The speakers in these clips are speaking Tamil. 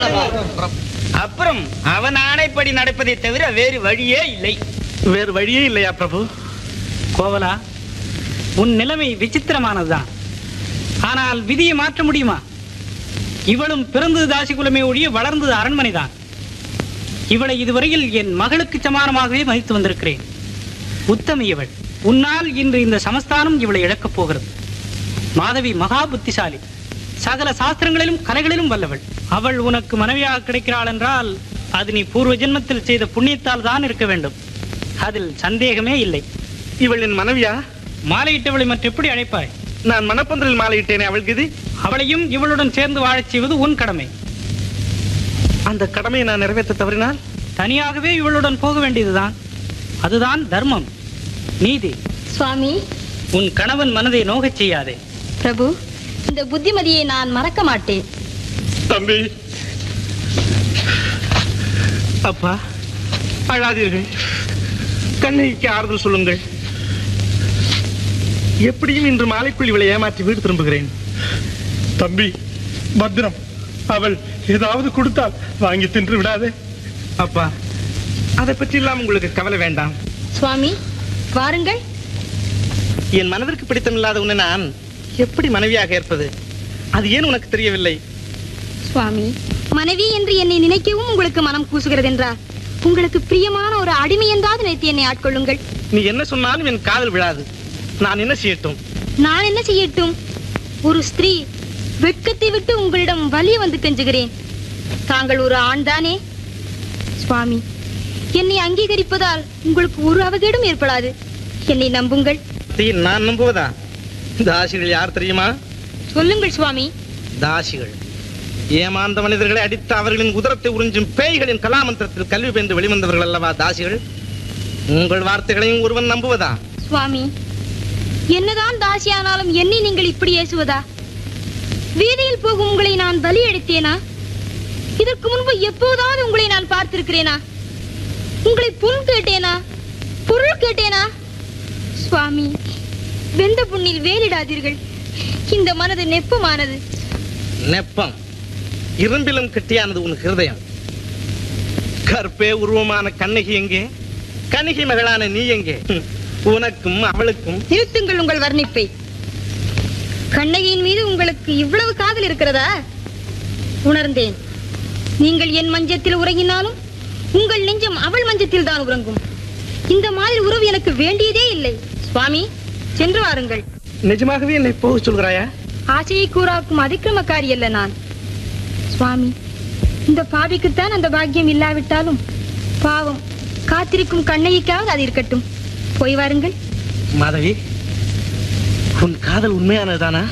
அப்புறம் அவன் ஆணைப்படி நடப்பதை தவிர வேறு வழியே இல்லை வேறு வழியே இல்லையா பிரபு கோவலா உன் நிலைமை விசித்திரமானதுதான் ஆனால் விதியை மாற்ற முடியுமா இவளும் பிறந்தது தாசி குலமே ஒழிய வளர்ந்தது அரண்மனைதான் இவளை இதுவரையில் என் மகளுக்கு சமானமாகவே மதித்து வந்திருக்கிறேன் உத்தமி இவள் உன்னால் இன்று இந்த சமஸ்தானம் இவளை இழக்கப் போகிறது மாதவி மகா புத்திசாலி சகல சாஸ்திரங்களிலும் கலைகளிலும் வல்லவள் அவள் உனக்கு மனைவியாக கிடைக்கிறாள் என்றால் அது நீ பூர்வ ஜென்மத்தில் செய்த புண்ணியத்தால் தான் இருக்க வேண்டும் அதில் சந்தேகமே இல்லை இவள் என் மனைவியா மாலையிட்டவளை மற்ற எப்படி அழைப்பாய் நான் மணப்பந்தலில் மாலையிட்டேனே அவளுக்கு இது அவளையும் இவளுடன் சேர்ந்து வாழச் செய்வது உன் கடமை அந்த கடமையை நான் நிறைவேற்ற தவறினால் தனியாகவே இவளுடன் போக வேண்டியதுதான் அதுதான் தர்மம் நீதி சுவாமி உன் கணவன் மனதை நோகச் செய்யாதே பிரபு இந்த புத்திமதியை நான் மறக்க மாட்டேன் தம்பி அப்பா அழாதீர்கள் கண்ணகிக்கு ஆறுதல் சொல்லுங்கள் எப்படியும் இன்று மாலைக்குள் இவளை ஏமாற்றி வீடு திரும்புகிறேன் தம்பி பத்திரம் அவள் ஏதாவது கொடுத்தால் வாங்கி தின்று விடாதே அப்பா அதை பற்றி எல்லாம் உங்களுக்கு கவலை வேண்டாம் சுவாமி வாருங்கள் என் மனதிற்கு பிடித்தமில்லாத உன்னை நான் எப்படி மனைவியாக ஏற்பது அது ஏன் உனக்கு தெரியவில்லை சுவாமி மனைவி என்று என்னை நினைக்கவும் உங்களுக்கு மனம் கூசுகிறது என்றார் உங்களுக்கு பிரியமான ஒரு அடிமை என்றாவது நினைத்து என்னை ஆட்கொள்ளுங்கள் நீ என்ன சொன்னாலும் என் காதல் விழாது நான் என்ன செய்யட்டும் நான் என்ன செய்யட்டும் ஒரு ஸ்திரீ வெட்கத்தை விட்டு உங்களிடம் வலிய வந்து கெஞ்சுகிறேன் தாங்கள் ஒரு ஆண் தானே சுவாமி என்னை அங்கீகரிப்பதால் உங்களுக்கு ஒரு அவகேடும் ஏற்படாது என்னை நம்புங்கள் தீ, நான் நம்புவதா தாசிகள் யார் தெரியுமா சொல்லுங்கள் சுவாமி தாசிகள் ஏமாந்த மனிதர்களை அடித்து அவர்களின் உதரத்தை உறிஞ்சும் பேய்களின் கலாமந்திரத்தில் கல்வி பெய்ந்து வெளிவந்தவர்கள் அல்லவா தாசிகள் உங்கள் வார்த்தைகளையும் ஒருவன் நம்புவதா சுவாமி என்னதான் தாசியானாலும் என்னை நீங்கள் இப்படி ஏசுவதா வீதியில் போகும் உங்களை நான் பலி அடித்தேனா இதற்கு முன்பு எப்போதாவது உங்களை நான் பார்த்திருக்கிறேனா உங்களை புண் கேட்டேனா பொருள் கேட்டேனா சுவாமி வெந்த புண்ணில் வேலிடாதீர்கள் இந்த மனது நெப்பமானது நெப்பம் இரும்பிலும் கெட்டியானது உன் ஹிருதயம் கற்பே உருவமான கண்ணகி எங்கே கண்ணகி மகளான நீ எங்கே ஹம், உனக்கும் அவளுக்கும் நிறுத்துங்கள் உங்கள் வர்ணிப்பை கண்ணகியின் மீது உங்களுக்கு இவ்வளவு காதல் இருக்கிறதா உணர்ந்தேன் நீங்கள் என் மஞ்சத்தில் உறங்கினாலும் உங்கள் நெஞ்சம் அவள் மஞ்சத்தில் தான் உறங்கும் இந்த மாதிரி உறவு எனக்கு வேண்டியதே இல்லை சுவாமி சென்று வாருங்கள் நிஜமாகவே என்னை போக சொல்கிறாயா ஆசையை கூறாக்கும் அதிக்கிரமக்காரி அல்ல நான் சுவாமி இந்த பாவிக்குத்தான் அந்த பாக்கியம் இல்லாவிட்டாலும் பாவம் காத்திருக்கும் கண்ணகிக்காவது அது இருக்கட்டும் போய் வாருங்கள் மாதவி உன் காதல் உண்மையானதுதானா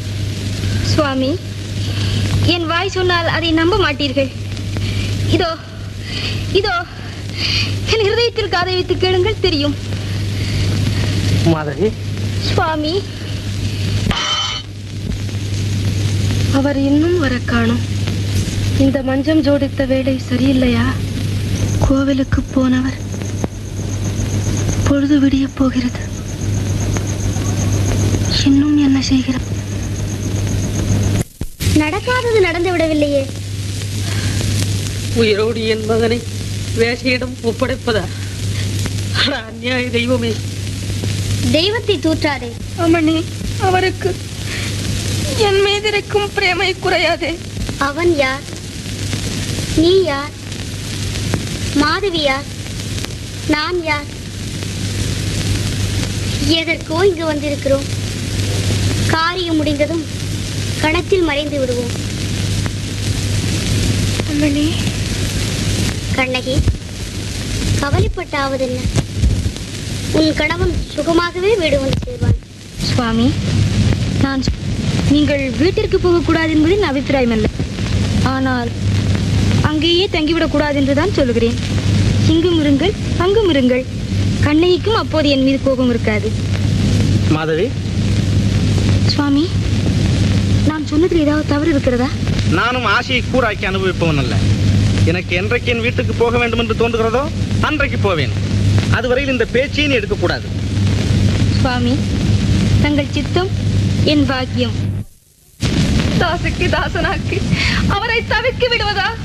சுவாமி என் வாய் சொன்னால் அதை நம்ப மாட்டீர்கள் இதோ இதோ என் ஹிருதயத்தில் காதை வைத்து கேளுங்கள் தெரியும் மாதவி சுவாமி அவர் இன்னும் வர காணும் இந்த மஞ்சம் ஜோடித்த வேலை சரியில்லையா கோவிலுக்கு போனவர் பொழுது விடிய போகிறது இன்னும் என்ன செய்கிறார் நடக்காதது நடந்து விடவில்லையே உயிரோடு என் மகனை வேஷையிடம் ஒப்படைப்பதா அட அந்நியாய தெய்வமே தெய்வத்தை தூற்றாதே அம்மணி அவருக்கு என் மீது இருக்கும் பிரேமை குறையாதே அவன் யார் நீ யார் மாதவி யார் நான் யார் எதற்கோ இங்கு வந்திருக்கிறோம் காரியம் முடிந்ததும் கணத்தில் மறைந்து விடுவோம் அம்மணி கண்ணகி கவலைப்பட்டாவதென்ன உன் கணவன் சுகமாகவே வீடு வந்து சேர்வான் சுவாமி நான் சொ- நீங்கள் வீட்டிற்கு போகக்கூடாது என்பது என் அபிப்பிராயம் அல்ல ஆனால் அங்கேயே தங்கிவிடக்கூடாது என்றுதான் சொல்லுகிறேன் இங்கும் இருங்கள் அங்கும் இருங்கள் கண்ணகிக்கும் அப்போது என் மீது கோபம் இருக்காது மாதவி சுவாமி நான் சொன்னதில் ஏதாவது தவறு இருக்கிறதா நானும் ஆசையை கூறாக்கி அனுபவிப்பவன் அல்ல எனக்கு என்றைக்கு என் வீட்டுக்கு போக வேண்டும் என்று தோன்றுகிறதோ அன்றைக்கு போவேன் அதுவரையில் இந்த பேச்சையும் நீ எடுக்கக்கூடாது சுவாமி தங்கள் சித்தம் என் பாக்கியம் தாசுக்கு தாசனாக்கி அவரை தவிக்க விடுவதா